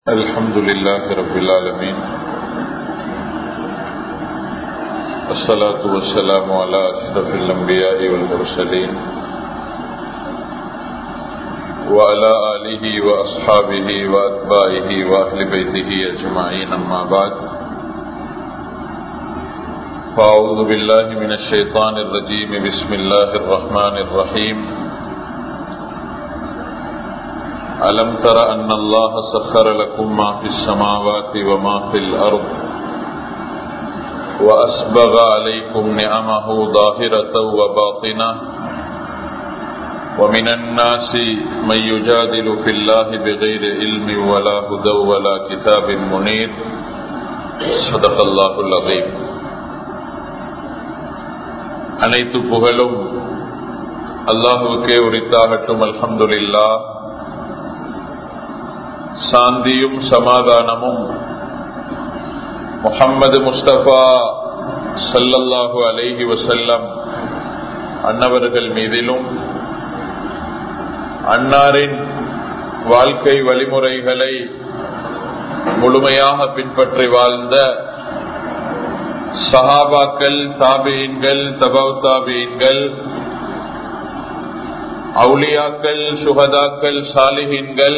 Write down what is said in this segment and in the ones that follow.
الحمد لله رب العالمين الصلاة والسلام على أشرف الأنبياء والمرسلين وعلى آله وأصحابه وأتباعه وأهل بيته أجمعين أما بعد فأعوذ بالله من الشيطان الرجيم بسم الله الرحمن الرحيم ألم تر أن الله سخر لكم ما في السماوات وما في الأرض وأسبغ عليكم نعمه ظاهرة وباطنة ومن الناس من يجادل في الله بغير علم ولا هدى ولا كتاب منير صدق الله العظيم அனைத்து புகழும் அல்லாஹுக்கே உரித்தாகட்டும் அல்ஹம்துலில்லா சாந்தியும் சமாதானமும் முகம்மது முஸ்தபா சல்லல்லாஹு அலைஹி வசல்லம் அன்னவர்கள் மீதிலும் அன்னாரின் வாழ்க்கை வழிமுறைகளை முழுமையாக பின்பற்றி வாழ்ந்த சஹாபாக்கள் தாபீன்கள் தபவ் தாபீன்கள் அவுளியாக்கள் சுகதாக்கள் சாலிஹீன்கள்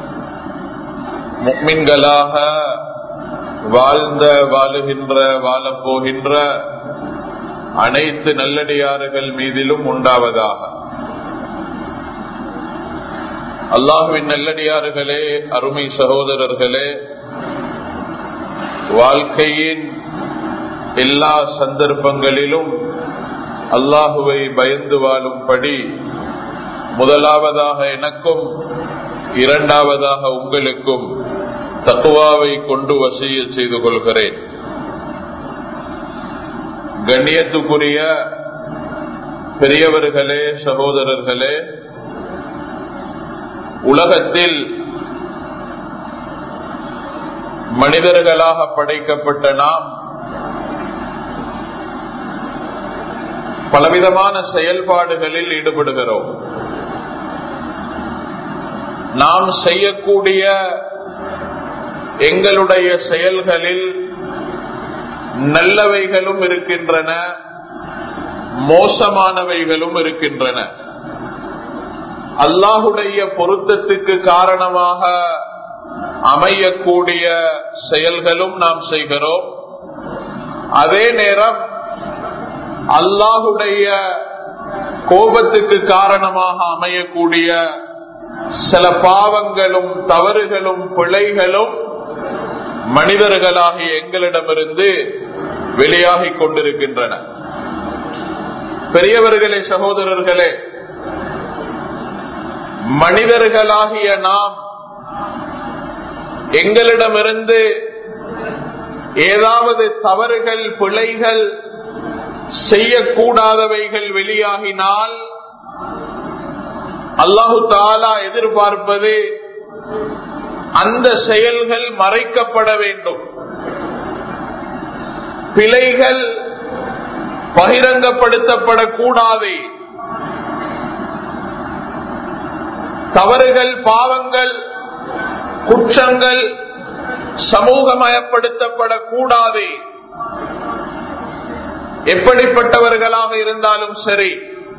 முக்மின்களாக வாழ்ந்த வாழுகின்ற வாழப்போகின்ற அனைத்து நல்லடியார்கள் மீதிலும் உண்டாவதாக அல்லாஹுவின் நல்லடியார்களே அருமை சகோதரர்களே வாழ்க்கையின் எல்லா சந்தர்ப்பங்களிலும் அல்லாஹுவை பயந்து வாழும்படி முதலாவதாக எனக்கும் இரண்டாவதாக உங்களுக்கும் தத்துவாவை கொண்டு வசிய செய்து கொள்கிறேன் கண்ணியத்துக்குரிய பெரியவர்களே சகோதரர்களே உலகத்தில் மனிதர்களாக படைக்கப்பட்ட நாம் பலவிதமான செயல்பாடுகளில் ஈடுபடுகிறோம் நாம் செய்யக்கூடிய எங்களுடைய செயல்களில் நல்லவைகளும் இருக்கின்றன மோசமானவைகளும் இருக்கின்றன அல்லாஹுடைய பொருத்தத்துக்கு காரணமாக அமையக்கூடிய செயல்களும் நாம் செய்கிறோம் அதே நேரம் அல்லாஹுடைய கோபத்துக்கு காரணமாக அமையக்கூடிய சில பாவங்களும் தவறுகளும் பிழைகளும் மனிதர்களாகிய எங்களிடமிருந்து வெளியாகிக் கொண்டிருக்கின்றன பெரியவர்களே சகோதரர்களே மனிதர்களாகிய நாம் எங்களிடமிருந்து ஏதாவது தவறுகள் பிழைகள் செய்யக்கூடாதவைகள் வெளியாகினால் அல்லாஹு தாலா எதிர்பார்ப்பது அந்த செயல்கள் மறைக்கப்பட வேண்டும் பிழைகள் பகிரங்கப்படுத்தப்படக்கூடாது தவறுகள் பாவங்கள் குற்றங்கள் சமூகமயப்படுத்தப்படக்கூடாது எப்படிப்பட்டவர்களாக இருந்தாலும் சரி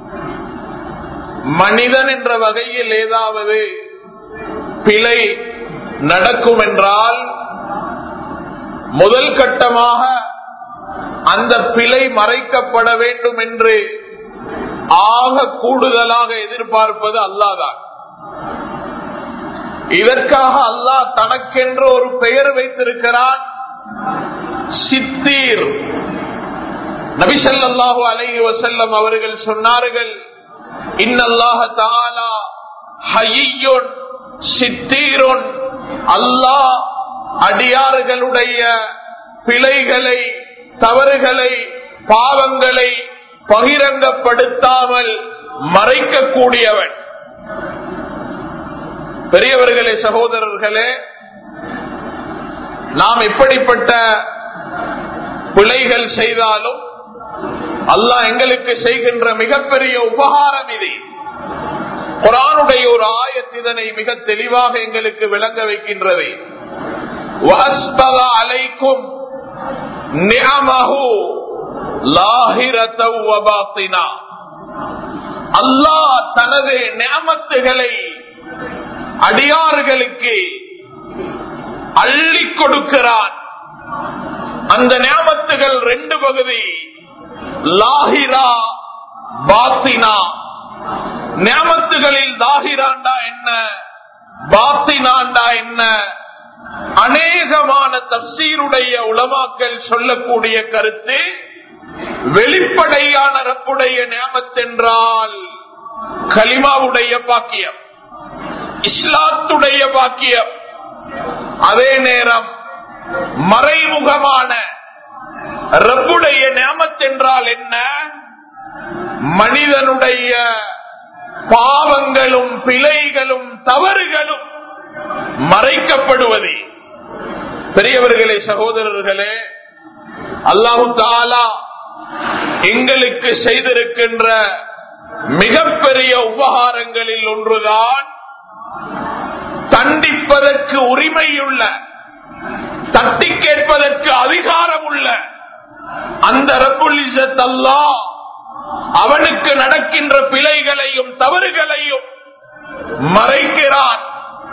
மனிதன் என்ற வகையில் ஏதாவது பிழை நடக்கும் என்றால் முதல் கட்டமாக அந்த பிழை மறைக்கப்பட வேண்டும் என்று ஆக கூடுதலாக எதிர்பார்ப்பது அல்லாதான் இதற்காக அல்லாஹ் தனக்கென்று ஒரு பெயர் வைத்திருக்கிறான் சித்தீர் நபிசல்லாஹு அலைஹி வசல்லம் அவர்கள் சொன்னார்கள் இன்னல்லாஹ தாலா ஹையுன் சித்தீருன் அல்லாஹ் அடியாறுகளுடைய பிழைகளை தவறுகளை பாவங்களை பகிரங்கப்படுத்தாமல் மறைக்கக்கூடியவன் பெரியவர்களே சகோதரர்களே நாம் எப்படிப்பட்ட பிழைகள் செய்தாலும் அல்லாஹ் எங்களுக்கு செய்கின்ற மிகப்பெரிய உபகாரம் இது குரானுடைய ஒரு ஆயத் இதனை மிக தெளிவாக எங்களுக்கு விளங்க வைக்கின்றது وأسبغ عليكم نعمه لاهرة وباطنا அல்லாஹ் தனது நியமத்துகளை அடியார்களுக்கு அள்ளி கொடுக்கிறான் அந்த நியமத்துகள் ரெண்டு பகுதி லாஹிரா பாத்தினா நியமத்துகளில் தாகிராண்டா என்ன பாத்தினாண்டா என்ன அநேகமான தப்சீருடைய உலமாக்கள் சொல்லக்கூடிய கருத்து வெளிப்படையான ரப்புடைய நியமத்தென்றால் கலிமாவுடைய பாக்கியம் இஸ்லாத்துடைய பாக்கியம் அதே நேரம் மறைமுகமான ரப்புடைய நியமத்தென்றால் என்ன மனிதனுடைய பாவங்களும் பிழைகளும் தவறுகளும் மறைக்கப்படுவது பெரியவர்களே சகோதரர்களே அல்லாஹு தாலா எங்களுக்கு செய்திருக்கின்ற மிகப்பெரிய உபகாரங்களில் ஒன்றுதான் தண்டிப்பதற்கு உரிமையுள்ள தட்டி கேட்பதற்கு அதிகாரம் உள்ள அந்த ரப்புலிசத்தல்லா அவனுக்கு நடக்கின்ற பிழைகளையும் தவறுகளையும் மறைக்கிறான்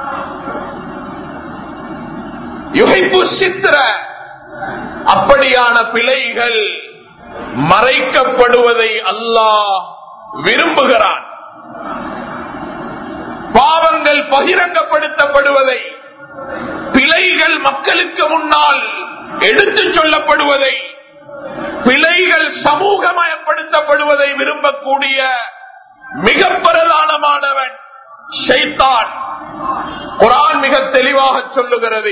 யுகைப்பு சித்திர அப்படியான பிழைகள் மறைக்கப்படுவதை அல்லாஹ் விரும்புகிறான் பாவங்கள் பகிரங்கப்படுத்தப்படுவதை பிழைகள் மக்களுக்கு முன்னால் எடுத்து சொல்லப்படுவதை பிழைகள் சமூகமயப்படுத்தப்படுவதை விரும்பக்கூடிய மிக பிரதானமானவன் ஷைத்தான் குரான் மிக தெளிவாக சொல்லுகிறது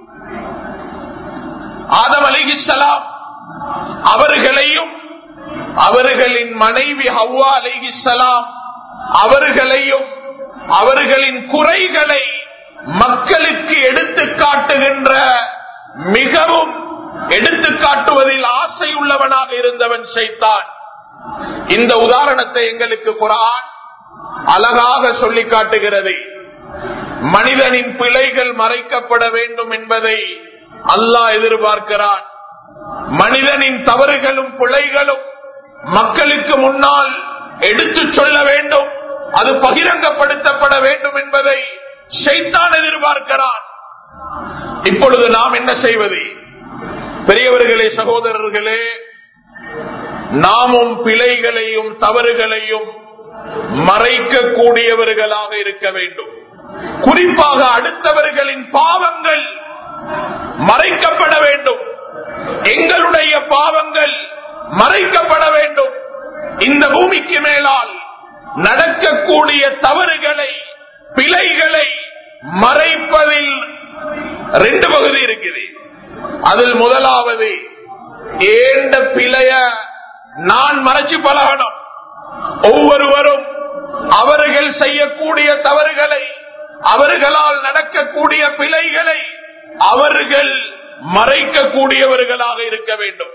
ஆதம் அலிகிசலாம் அவர்களையும் அவர்களின் மனைவி ஹவ்வா அலிகிசலாம் அவர்களையும் அவர்களின் குறைகளை மக்களுக்கு எடுத்து காட்டுகின்ற மிகவும் எடுத்து காட்டுவதில் ஆசை உள்ளவனாக இருந்தவன் செய்தான் இந்த உதாரணத்தை எங்களுக்கு குரான் அழகாக சொல்லி காட்டுகிறது மனிதனின் பிழைகள் மறைக்கப்பட வேண்டும் என்பதை அல்லாஹ் எதிர்பார்க்கிறான் மனிதனின் தவறுகளும் பிழைகளும் மக்களுக்கு முன்னால் எடுத்து சொல்ல வேண்டும் அது பகிரங்கப்படுத்தப்பட வேண்டும் என்பதை செய்தான் எதிர்பார்க்கிறான் இப்பொழுது நாம் என்ன செய்வது பெரியவர்களே சகோதரர்களே நாமும் பிழைகளையும் தவறுகளையும் மறைக்க கூடியவர்களாக இருக்க வேண்டும் குறிப்பாக அடுத்தவர்களின் பாவங்கள் மறைக்கப்பட வேண்டும் எங்களுடைய பாவங்கள் மறைக்கப்பட வேண்டும் இந்த பூமிக்கு மேலால் நடக்கக்கூடிய தவறுகளை பிழைகளை மறைப்பதில் ரெண்டு பகுதி இருக்குது அதில் முதலாவது ஏண்ட பிழைய நான் மறைச்சு பழகணும் ஒவ்வொருவரும் அவர்கள் செய்யக்கூடிய தவறுகளை அவர்களால் நடக்கக்கூடிய பிழைகளை அவர்கள் மறைக்கக்கூடியவர்களாக இருக்க வேண்டும்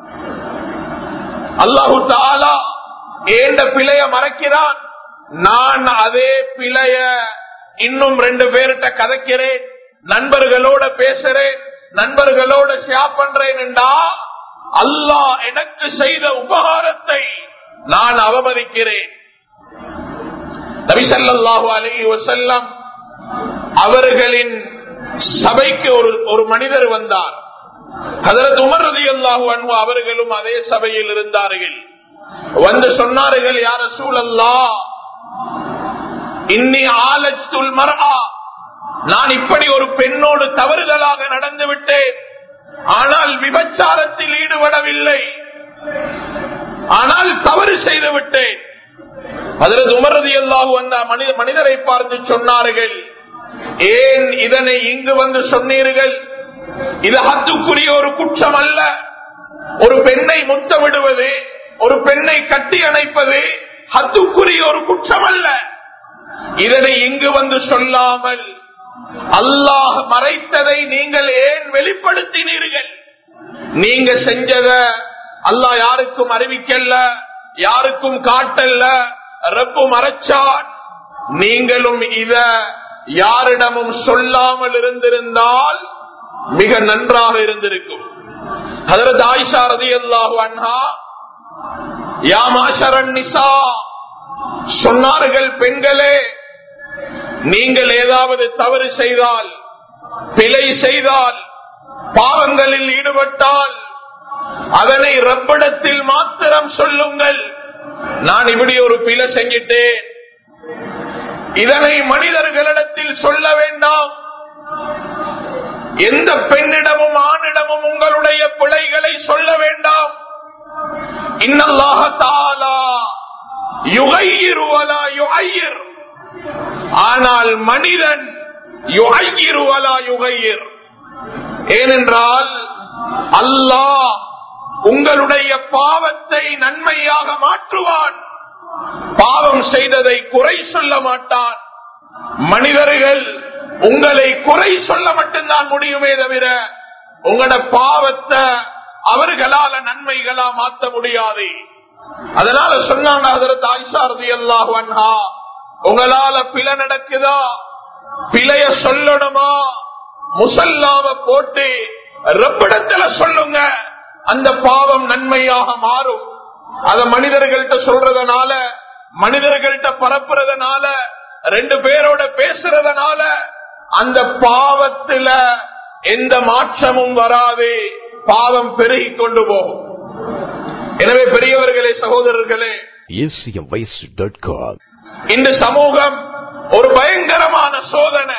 அல்லாஹு தாலா ஏண்ட பிழைய மறைக்கிறான் நான் அதே பிழைய இன்னும் ரெண்டு பேர்கிட்ட கதைக்கிறேன் நண்பர்களோட பேசுறேன் நண்பர்களோட ஷேர் பண்றேன் என்றா அல்லாஹ் எனக்கு செய்த உபகாரத்தை நான் அவமதிக்கிறேன் நபிசல்லாஹு அலி வசல்லம் அவர்களின் சபைக்கு ஒரு ஒரு மனிதர் வந்தார் அதற்கு உமர்றது அல்லாஹு அன்பு அவர்களும் அதே சபையில் இருந்தார்கள் வந்து சொன்னார்கள் யார சூழல்லா இன்னி ஆலச்சுல் மரா நான் இப்படி ஒரு பெண்ணோடு தவறுதலாக நடந்து விட்டேன் ஆனால் விபச்சாரத்தில் ஈடுபடவில்லை ஆனால் தவறு செய்து விட்டேன் அதில் உமரது எல்லாஹு அந்த மனித மனிதரை பார்த்து சொன்னார்கள் ஏன் இதனை இங்கு வந்து சொன்னீர்கள் இது ஹத்துக்குரிய ஒரு குற்றம் அல்ல ஒரு பெண்ணை முத்தமிடுவது ஒரு பெண்ணை கட்டி அணைப்பது ஹத்துக்குரிய ஒரு குற்றம் அல்ல இதனை இங்கு வந்து சொல்லாமல் அல்லாஹ் மறைத்ததை நீங்கள் ஏன் வெளிப்படுத்தினீர்கள் நீங்க செஞ்சத அல்லாஹ் யாருக்கும் அறிவிக்கல்ல யாருக்கும் காட்டல்ல ரப்பு மறைச்சான் நீங்களும் இத யாரிடமும் சொல்லாமல் இருந்திருந்தால் மிக நன்றாக இருந்திருக்கும் அதற்கு ஆயிஷா ரதி அல்லாஹு அன்ஹா யாமாஷரன் நிசா சொன்னார்கள் பெண்களே நீங்கள் ஏதாவது தவறு செய்தால் பிழை செய்தால் பாவங்களில் ஈடுபட்டால் அதனை ரப்பிடத்தில் மாத்திரம் சொல்லுங்கள் நான் இப்படி ஒரு பிழை செஞ்சிட்டேன் இதனை மனிதர்களிடத்தில் சொல்ல வேண்டாம் எந்த பெண்ணிடமும் ஆணிடமும் உங்களுடைய பிழைகளை சொல்ல வேண்டாம் இன்னல்லாக தாலா யுகையிருவலா யுகையிர் ஆனால் மனிதன் யுகையிருவலா யுகையிர் ஏனென்றால் அல்லாஹ் உங்களுடைய பாவத்தை நன்மையாக மாற்றுவான் பாவம் செய்ததை குறை சொல்ல மாட்டான் மனிதர்கள் உங்களை குறை சொல்ல மட்டும்தான் முடியுமே தவிர உங்களோட பாவத்தை அவர்களால நன்மைகளா மாற்ற முடியாது அதனால சொன்னாங்க அதற்கு ஆயிஷாரதி அல்லாஹ் அன்ஹா உங்களால பிழை நடக்குதா பிழைய சொல்லணுமா முசல்லாவ போட்டு ரெப்பிடத்துல சொல்லுங்க அந்த பாவம் நன்மையாக மாறும் அத மனிதர்கள்ட்ட சொல்றதுனால மனிதர்கள்ட்ட பரப்புறதுனால ரெண்டு பேரோட பேசுறதுனால அந்த பாவத்துல எந்த மாற்றமும் வராது பாவம் பெருகி கொண்டு போகும் எனவே பெரியவர்களே சகோதரர்களே acmvoice.com. இந்த சமூகம் ஒரு பயங்கரமான சோதனை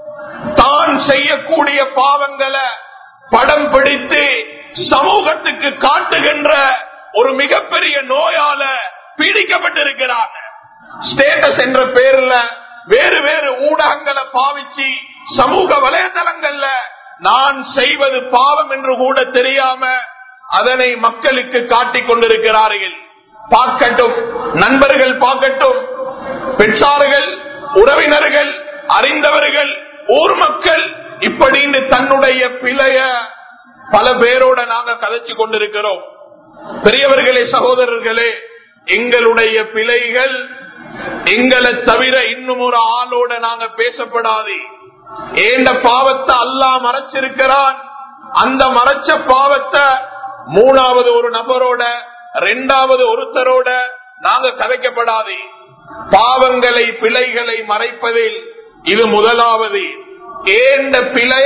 தான் செய்யக்கூடிய பாவங்களை படம் பிடித்து சமூகத்துக்கு காட்டுகின்ற ஒரு மிகப்பெரிய நோயால பீடிக்கப்பட்டிருக்கிறாங்க ஸ்டேட்டஸ் என்ற பேர்ல வேறு வேறு ஊடகங்களை பாவிச்சு சமூக வலைதளங்கள்ல நான் செய்வது பாவம் என்று கூட தெரியாம அதனை மக்களுக்கு காட்டிக் கொண்டிருக்கிறார்கள் பார்க்கட்டும் நண்பர்கள் பார்க்கட்டும் பெற்றார்கள் உறவினர்கள் அறிந்தவர்கள் ஊர் மக்கள் இப்படின்னு தன்னுடைய பிழைய பல பேரோட நாங்க கதைச்சு கொண்டிருக்கிறோம் பெரியவர்களே சகோதரர்களே எங்களுடைய பிழைகள் எங்களை தவிர இன்னும் ஒரு ஆளோட நாங்க பேசப்படாது ஏண்ட பாவத்தை அல்லாஹ் மறைச்சிருக்கிறான் அந்த மறைச்ச பாவத்தை மூணாவது ஒரு நபரோட ரெண்டாவது ஒருத்தரோட நாங்க கதைக்கப்படாது பாவங்களை பிழைகளை மறைப்பதில் இது முதலாவது ஏந்த பிழைய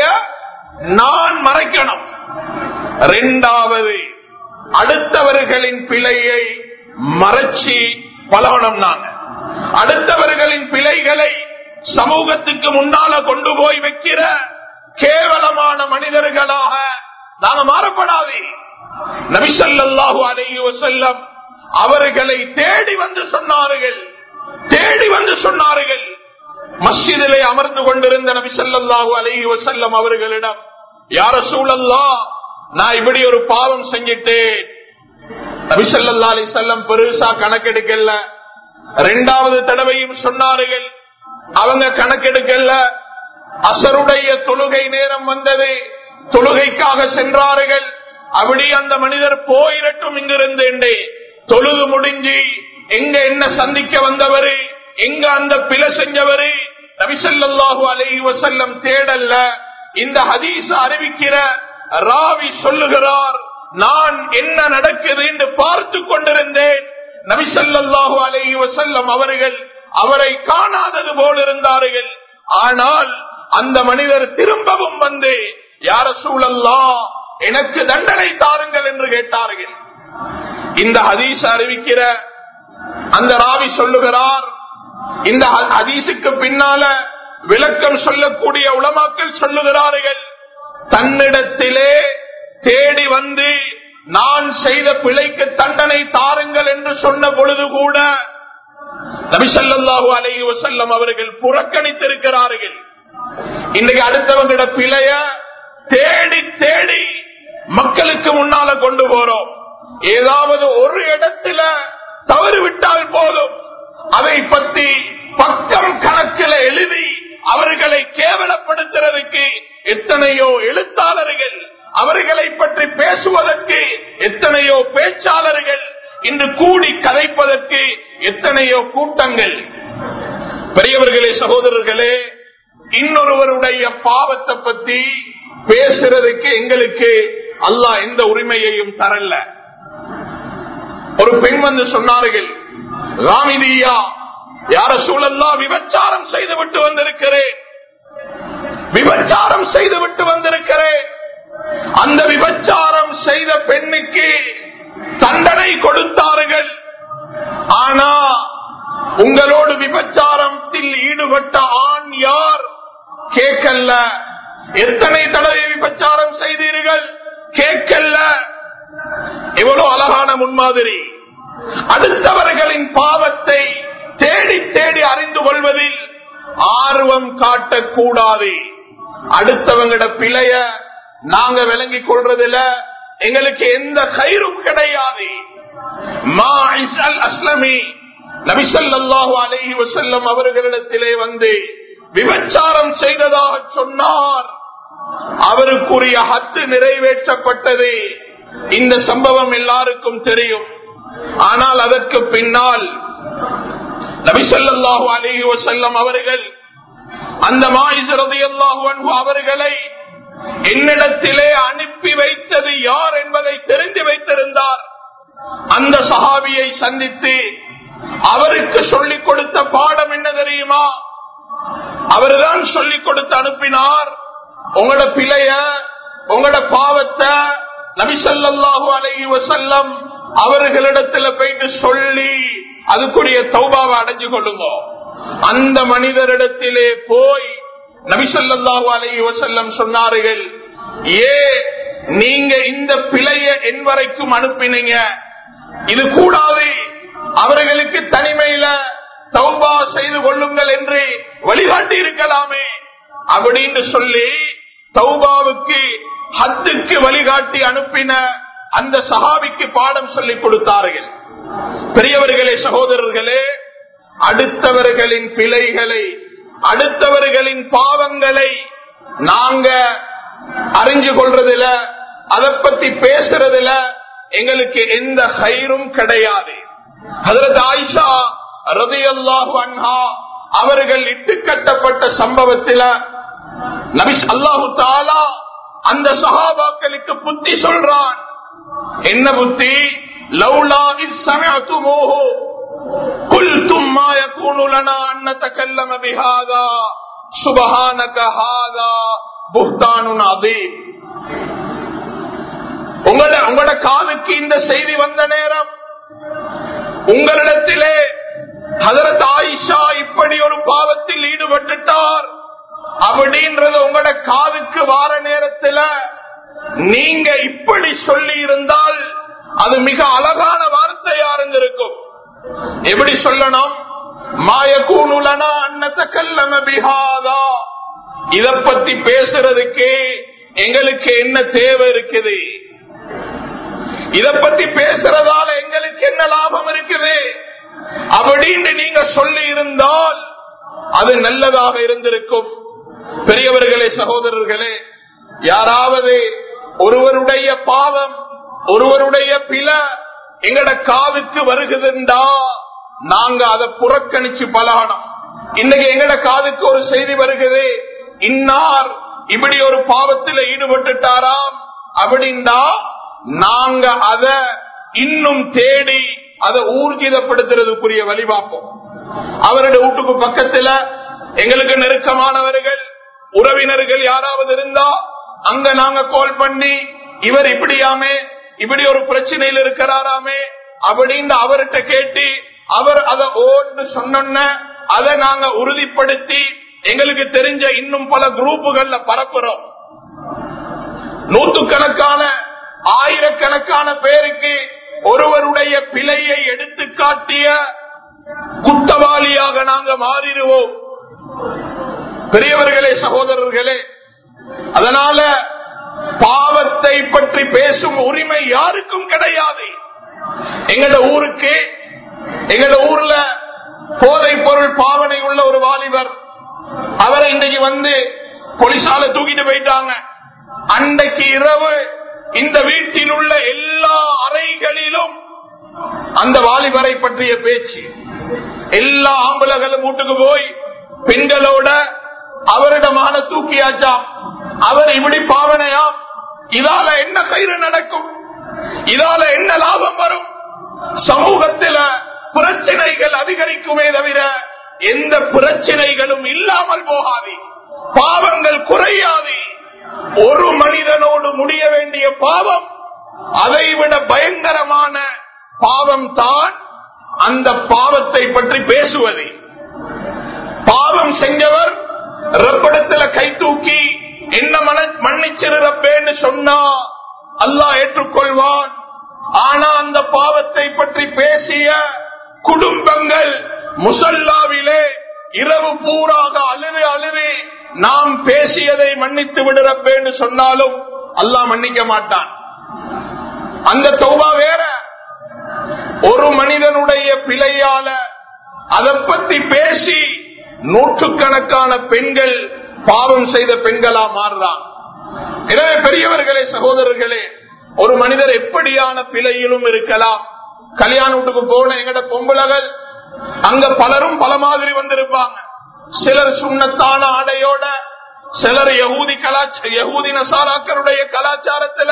நான் மறைக்கணும் ரெண்டாவது அடுத்தவர்களின் பிழையை மறைச்சி பழகணும் நான் அடுத்தவர்களின் பிழைகளை சமூகத்துக்கு முன்னால கொண்டு போய் வைக்கிற கேவலமான மனிதர்களாக நாங்க மாறப்படாது நபிசல்லாஹு அலைஹி வசல்லம் அவர்களை தேடி வந்து சொன்னார்கள் தேடி வந்து சொன்னார்கள் மஸ்ஜிதிலே அமர்ந்து கொண்டிருந்த நபிசல்லாஹு அலைஹி வசல்லம் அவர்களிடம் யார சூழல்லா நான் இப்படி ஒரு பாவம் செஞ்சிட்டேன் நபிசல்லா அலி செல்லம் பெருசா கணக்கெடுக்கல ரெண்டாவது தடவையும் சொன்னார்கள் அவங்க கணக்கெடுக்கல அசருடைய தொழுகை நேரம் வந்தது தொழுகைக்காக சென்றார்கள் அப்படி அந்த மனிதர் போயிரட்டும் இங்கிருந்து தொழுது முடிஞ்சு எங்க என்ன சந்திக்க வந்தவரு எங்க அந்த பிழை செஞ்சவரு நபிசல்லாஹு அலைஹி வசல்லம் தேடல்ல இந்த ஹதீஸ் அறிவிக்கிற ராவி சொல்லுகிறார் நான் என்ன நடக்குது என்று பார்த்து கொண்டிருந்தேன் நபிசல்லாஹு அலைஹி வசல்லம் அவர்கள் அவரை காணாதது போல் இருந்தார்கள் ஆனால் அந்த மனிதர் திரும்பவும் வந்து யார சூழல்லா எனக்கு தண்டனை தாருங்கள் என்று கேட்டார்கள் இந்த ஹதீஸ் அறிவிக்கிற அந்த ராவி சொல்லுகிறார் இந்த ஹதீஸுக்கு பின்னால விளக்கம் சொல்லக்கூடிய உளமாக்கள் சொல்லுகிறார்கள் தன்னிடத்திலே தேடி வந்து நான் செய்த பிழைக்கு தண்டனை தாருங்கள் என்று சொன்ன பொழுது கூட நபிசல்லாஹு அலைஹி வசல்லம் அவர்கள் புறக்கணித்திருக்கிறார்கள் இன்னைக்கு அடுத்தவங்கிட பிழைய தேடி தேடி மக்களுக்கு முன்னால கொண்டு போறோம் ஏதாவது ஒரு இடத்துல தவறு விட்டால் போதும் அதை பற்றி பக்கம் கணக்கில் எழுதி அவர்களை கேவலப்படுத்துறதுக்கு எத்தனையோ எழுத்தாளர்கள் அவர்களை பற்றி பேசுவதற்கு எத்தனையோ பேச்சாளர்கள் இன்று கூடி கதைப்பதற்கு எத்தனையோ கூட்டங்கள் பெரியவர்களே சகோதரர்களே இன்னொருவருடைய பாவத்தை பத்தி பேசுறதுக்கு எங்களுக்கு அல்லாஹ் எந்த உரிமையையும் தரல ஒரு பெண் வந்து சொன்னார்கள் ராமிதியா யார சூழல்லா விபச்சாரம் செய்து விட்டு வந்திருக்கிறேன் விபச்சாரம் செய்து விட்டு வந்திருக்கிறேன் அந்த விபச்சாரம் செய்த பெண்ணுக்கு தண்டனை கொடுத்தார்கள் ஆனா உங்களோடு விபச்சாரத்தில் ஈடுபட்ட ஆண் யார் கேட்கல்ல எத்தனை தடவை விபச்சாரம் செய்தீர்கள் கேட்கல்ல எவ்வளவு அழகான முன்மாதிரி அடுத்தவர்களின் பாவத்தை தேடி தேடி அறிந்து கொள்வதில் ஆர்வம் காட்டக்கூடாது அடுத்தவங்கட பிழைய நாங்க விளங்கிக் கொள்றதுல எங்களுக்கு எந்த கயிறும் கிடையாது அஸ்லமி நபிசல்லாஹு அலஹி வசல்லம் அவர்களிடத்திலே வந்து விபச்சாரம் செய்ததாக சொன்னார் அவருக்குரிய ஹத்து நிறைவேற்றப்பட்டது இந்த சம்பவம் எல்லாருக்கும் தெரியும் ஆனால் அதற்கு பின்னால் நபிசல்லாஹு அலஹி வசல்லம் அவர்கள் அந்த மாயிசரதையல்லாஹு அவர்களை என்னிடத்திலே அனுப்பி வைத்தது யார் என்பதை தெரிந்து வைத்திருந்தார் அந்த சஹாபியை சந்தித்து அவருக்கு சொல்லிக் கொடுத்த பாடம் என்ன தெரியுமா அவர்தான் சொல்லிக் கொடுத்து அனுப்பினார் உங்களோட பிழைய உங்களோட பாவத்தை நபிசல்லாஹு அலஹி வசல்லம் அவர்களிடத்துல போயிட்டு சொல்லி அதுக்குரிய தௌபாவை அடைஞ்சு கொள்ளுங்க அந்த மனிதரிடத்திலே போய் நபிசல்லாஹு அலஹி வசல்லம் சொன்னார்கள் ஏ நீங்க இந்த பிழைய என் வரைக்கும் அனுப்பினீங்க இது கூடாது அவர்களுக்கு தனிமையில தௌபா செய்து கொள்ளுங்கள் என்று வழிகாட்டி இருக்கலாமே அப்படின்னு சொல்லி தௌபாவுக்கு ஹத்துக்கு வழிகாட்டி அனுப்பின அந்த சஹாபிக்கு பாடம் சொல்லிக் கொடுத்தார்கள் பெரியவர்களே சகோதரர்களே அடுத்தவர்களின் பிழைகளை அடுத்தவர்களின் பாவங்களை நாங்க அறிஞ்சு கொள்றதுல அதை பத்தி பேசுறதுல எங்களுக்கு எந்த கயிறும் கிடையாது அதற்கு ஆயிஷா ரதி அல்லாஹு அன்ஹா அவர்கள் இட்டு கட்டப்பட்ட சம்பவத்தில நபிஸ் அல்லாஹு தாலா அந்த சகாபாக்களுக்கு புத்தி சொல்றான் என்ன புத்தி லவ்லா இஸ்ஸமஅதுமூஹு குல்தும் மா யகூனு லனா அன் நதகல்லம பிஹாதா சுப்ஹானக ஹாதா புஹ்தானுன் அதீம் உங்களோட உங்களோட காதுக்கு இந்த செய்தி வந்த நேரம் உங்களிடத்திலே ஹதரத் ஆயிஷா இப்படி ஒரு பாவத்தில் ஈடுபட்டுட்டார் அப்படின்றது உங்களோட காதுக்கு வார நேரத்துல நீங்க இப்படி சொல்லி இருந்தால் அது மிக அழகான வார்த்தையா இருந்திருக்கும் எப்படி சொல்லணும் மாயக்கூனுலனா அன்னத்தக்கல்லம பிஹாதா இத பத்தி பேசுறதுக்கு எங்களுக்கு என்ன தேவை இருக்குது இத பத்தி பேசுறதால எங்களுக்கு என்ன லாபம் இருக்குது அப்படின்னு நீங்க சொல்லி இருந்தால் அது நல்லதாக இருந்திருக்கும் பெரியவர்களே சகோதரர்களே யாராவது ஒருவருடைய பாவம் ஒருவருடைய பில எங்கட காதுக்கு வருகுதுண்டா நாங்க அதை புறக்கணிச்சு பழகணும் இன்னைக்கு எங்கட காதுக்கு ஒரு செய்தி வருகுது இன்னார் இப்படி ஒரு பாவத்தில் ஈடுபட்டுட்டாராம் அப்படின்னா நாங்க அத இன்னும் தேடி அதை ஊர்ஜிதப்படுத்துறதுக்குரிய வழி பார்ப்போம் அவருடைய வீட்டுக்கு பக்கத்துல எங்களுக்கு நெருக்கமானவர்கள் உறவினர்கள் யாராவது இருந்தா அங்க நாங்க கால் பண்ணி இவர் இப்படியாமே இப்படி ஒரு பிரச்சனையில் இருக்கிறாராமே அப்படின்னு அவர்கிட்ட கேட்டு அவர் அதை ஓன்னு சொன்ன அதை நாங்க உறுதிப்படுத்தி எங்களுக்கு தெரிஞ்ச இன்னும் பல குரூப்புகள்ல பரப்புறோம் நூற்றுக்கணக்கான ஆயிரக்கணக்கான பேருக்கு ஒருவருடைய பிழையை எடுத்து காட்டிய குத்தவாளியாக நாங்க மாறிடுவோம் பெரியவர்களே சகோதரர்களே அதனால பாவத்தை பற்றி பேசும் உரிமை யாருக்கும் கிடையாது எங்கட ஊருக்கு எங்கட ஊர்ல போதை பொருள் பாவனை உள்ள ஒரு வாலிபர் அவரை இன்றைக்கு வந்து போலீசால தூக்கிட்டு போயிட்டாங்க அன்றைக்கு இரவு இந்த வீட்டில் உள்ள எல்லா அறைகளிலும் அந்த வாலிபரை பற்றிய பேச்சு எல்லா ஆம்பளர்களும் வீட்டுக்கு போய் பெண்களோட அவரிடமான தூக்கியாச்சாம் அவர் இப்படி பாவனையாம் இதால என்ன கயிறு நடக்கும் இதால என்ன லாபம் வரும் சமூகத்தில பிரச்சனைகள் அதிகரிக்குமே தவிர எந்த பிரச்சனைகளும் இல்லாமல் போகாது பாவங்கள் குறையாது ஒரு மனிதனோடு முடிய வேண்டிய பாவம் அதைவிட பயங்கரமான பாவம் தான் அந்த பாவத்தை பற்றி பேசுவது பாவம் செஞ்சவர் ரப்படத்துல கை தூக்கி என்ன மன மன்னிச்சிரு ரப்பேன்னு சொன்னா அல்லாஹ் ஏற்றுக்கொள்வான் ஆனா அந்த பாவத்தை பற்றி பேசிய குடும்பங்கள் முசல்லாவிலே இரவு பூராக அழுது அழுது நாம் பேசியதை மன்னித்து விடுறப்பேன்னு சொன்னாலும் அல்லாஹ் மன்னிக்க மாட்டான் அந்த தௌபா வேற ஒரு மனிதனுடைய பிழையால அதை பத்தி பேசி நூற்றுக்கணக்கான பெண்கள் பாவம் செய்த பெண்களா மாறுறான் எனவே பெரியவர்களே சகோதரர்களே ஒரு மனிதர் எப்படியான பிழையிலும் இருக்கலாம் கல்யாண வீட்டுக்கு போன எங்கட பொம்பளகள் அங்க பலரும் பல மாதிரி வந்திருப்பாங்க சிலர் சுண்ணத்தான ஆடையோட சிலர் யகூதி கலாச்சார யகூதி நசாராக்களுடைய கலாச்சாரத்துல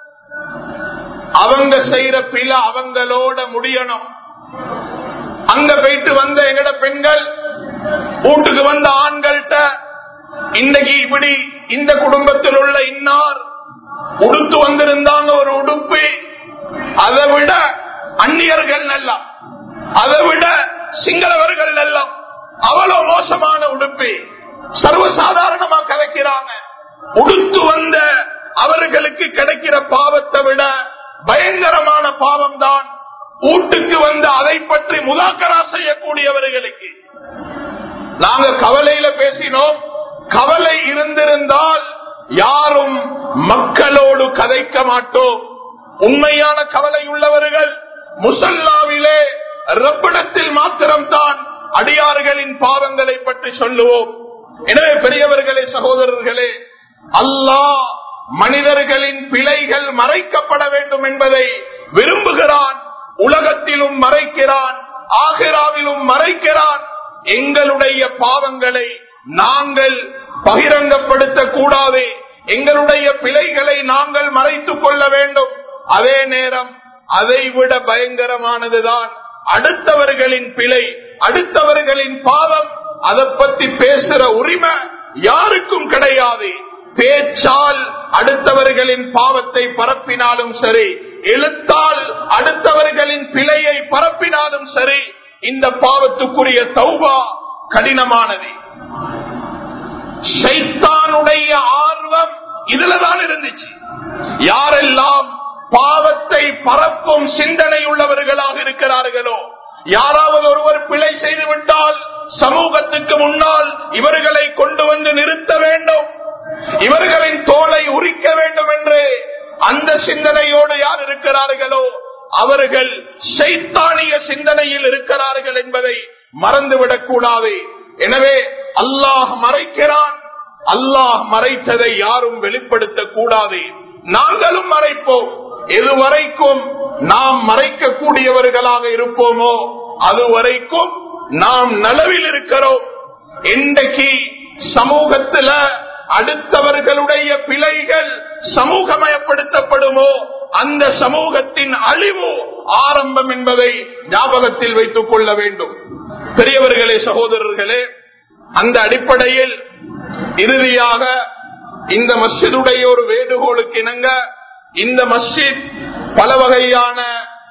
அவங்க செய்யற பிழை அவங்களோட முடியணும் அங்க போயிட்டு வந்த எங்கட பெண்கள் வீட்டுக்கு வந்த ஆண்கள்கிட்ட இன்னைக்கு இப்படி இந்த குடும்பத்தில் உள்ள இன்னார் உடுத்து வந்திருந்தாங்க ஒரு உடுப்பு அதை விட அந்நியர்கள் எல்லாம் அதை விட சிங்களவர்கள் எல்லாம் அவ்வளவு மோசமான உடுப்பு சர்வசாதாரணமா கலைக்கிறாங்க உடுத்து வந்த அவர்களுக்கு கிடைக்கிற பாவத்தை விட பயங்கரமான பாவம் தான் வீட்டுக்கு வந்து அதை பற்றி முதாக்கரா செய்யக்கூடியவர்களுக்கு நாங்க கவலையில பேசினோம் கவலை இருந்திருந்தால் யாரும் மக்களோடு கதைக்க மாட்டோம் உண்மையான கவலை உள்ளவர்கள் முசல்லாவிலே ரப்பிடத்தில் மாத்திரம்தான் அடியார்களின் பாவங்களை பற்றி சொல்லுவோம் எனவே பெரியவர்களே சகோதரர்களே அல்லாஹ் மனிதர்களின் பிழைகள் மறைக்கப்பட வேண்டும் என்பதை விரும்புகிறான் உலகத்திலும் மறைக்கிறான் ஆகிராவிலும் மறைக்கிறான் எங்களுடைய பாவங்களை நாங்கள் பகிரங்கப்படுத்த கூடாது எங்களுடைய பிழைகளை நாங்கள் மறைத்துக் கொள்ள வேண்டும் அதே நேரம் அதை விட பயங்கரமானதுதான் அடுத்தவர்களின் பிழை அடுத்தவர்களின் பாவம் அதை பத்தி பேசுற உரிமை யாருக்கும் கிடையாது பேச்சால் அடுத்தவர்களின் பாவத்தை பரப்பினாலும் சரி எழுத்தால் அடுத்தவர்களின் பிழையை பரப்பினாலும் சரி இந்த பாவத்துக்குரிய தௌபா கடினமானது சைத்தானுடைய ஆர்வம் இதுலதான் இருந்துச்சு யாரெல்லாம் பாவத்தை பரப்பும் சிந்தனை உள்ளவர்களாக இருக்கிறார்களோ யாராவது ஒருவர் பிழை செய்து விட்டால் சமூகத்துக்கு முன்னால் இவர்களை கொண்டு வந்து நிறுத்த வேண்டும் இவர்களின் தோலை உரிக்க வேண்டும் என்று அந்த சிந்தனையோடு யார் இருக்கிறார்களோ அவர்கள் சைத்தானிய சிந்தனையில் இருக்கிறார்கள் என்பதை மறந்துவிடக் கூடாது எனவே அல்லாஹ் மறைக்கிறான் அல்லாஹ் மறைத்ததை யாரும் வெளிப்படுத்த கூடாது நாங்களும் மறைப்போம் எதுவரைக்கும் நாம் மறைக்கக்கூடியவர்களாக இருப்போமோ அதுவரைக்கும் நாம் நலவில் இருக்கிறோம் இன்றைக்கு சமூகத்துல அடுத்தவர்களுடைய பிழைகள் சமூகமயப்படுத்தப்படுமோ அந்த சமூகத்தின் அழிவு ஆரம்பம் என்பதை ஞாபகத்தில் வைத்துக் கொள்ள வேண்டும் பெரியவர்களே சகோதரர்களே அந்த அடிப்படையில் இறுதியாக இந்த மஸ்ஜிதுடைய ஒரு வேண்டுகோளுக்கு இணங்க இந்த மஸ்ஜித் பல வகையான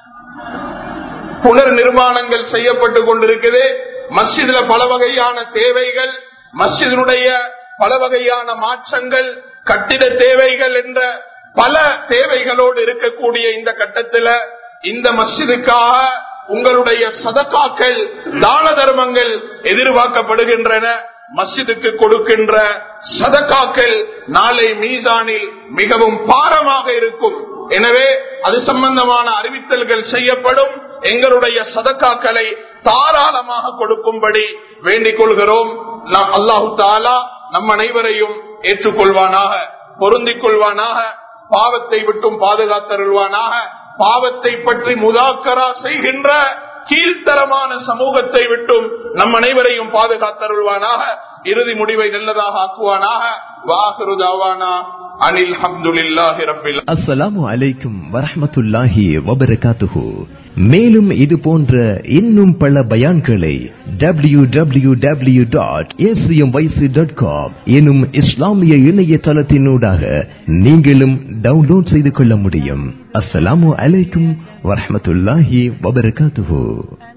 புனர் நிர்மாணங்கள் செய்யப்பட்டு கொண்டிருக்குது மஸ்ஜிதுல பல வகையான தேவைகள் மஸ்ஜிதனுடைய பல வகையான மாற்றங்கள் கட்டிட தேவைகள் என்ற பல தேவைகளோடு இருக்கக்கூடிய இந்த கட்டத்தில் இந்த மஸ்ஜிதுக்காக உங்களுடைய சதக்காக்கள் தான தர்மங்கள் எதிர்பார்க்கப்படுகின்றன மஸ்ஜிதுக்கு கொடுக்கின்ற சதக்காக்கள் நாளை மீசானில் மிகவும் பாரமாக இருக்கும் எனவே அது சம்பந்தமான அறிவித்தல்கள் செய்யப்படும் எங்களுடைய சதக்காக்களை தாராளமாக கொடுக்கும்படி வேண்டிக் கொள்கிறோம் நாம் அல்லாஹு தாலா நம் அனைவரையும் ஏற்றுக்கொள்வானாக பொருந்திக் கொள்வானாக பாவத்தை விட்டும் பாதுகாத்தருள்வானாக பாவத்தை பற்றி முதாக்கரா செய்கின்ற கீழ்த்தரமான சமூகத்தை விட்டும் நம் அனைவரையும் பாதுகாத்தருள்வானாக இறுதி முடிவை நல்லதாக ஆக்குவானாக வாஹரு தாவானா அனில் ஹம்துலில்லாஹி ரப்பில் அஸ்ஸலாமு அலைக்கும் வரஹ்மத்துல்லாஹி வபரகாத்துஹு மேலும் இது போன்ற இன்னும் பல பயான்களை W W W dot dot com எனும் இஸ்லாமிய இணையதளத்தினூடாக நீங்களும் டவுன்லோட் செய்து கொள்ள முடியும் அஸ்ஸலாமு அலைக்கும் வரஹ்மத்துல்லாஹி வபரகாத்துஹு